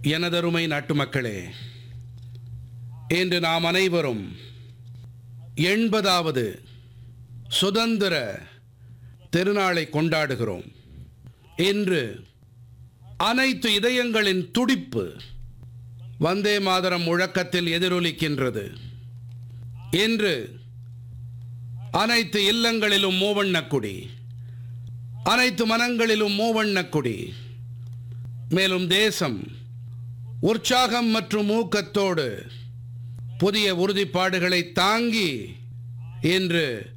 எனதருமை நாட்டுமக்களே இன்று நாம் அனைவரும் எண்பதாவது சுதந்திர திருநாளை கொண்டாடுகிறோம் இன்று அனைத்து இதயங்களின் துடிப்பு வந்தே மாதரம் முழக்கத்தில் எதிரொலிக்கின்றது இன்று அனைத்து இல்லங்களிலும் மூவண்ணக் கொடி அனைத்து மனங்களிலும் மூவண்ணக் கொடி மேலும் தேசம் உற்சாகம் மற்றும் ஊக்கத்தோடு புதிய உறுதிப்பாடுகளை தாங்கி இன்று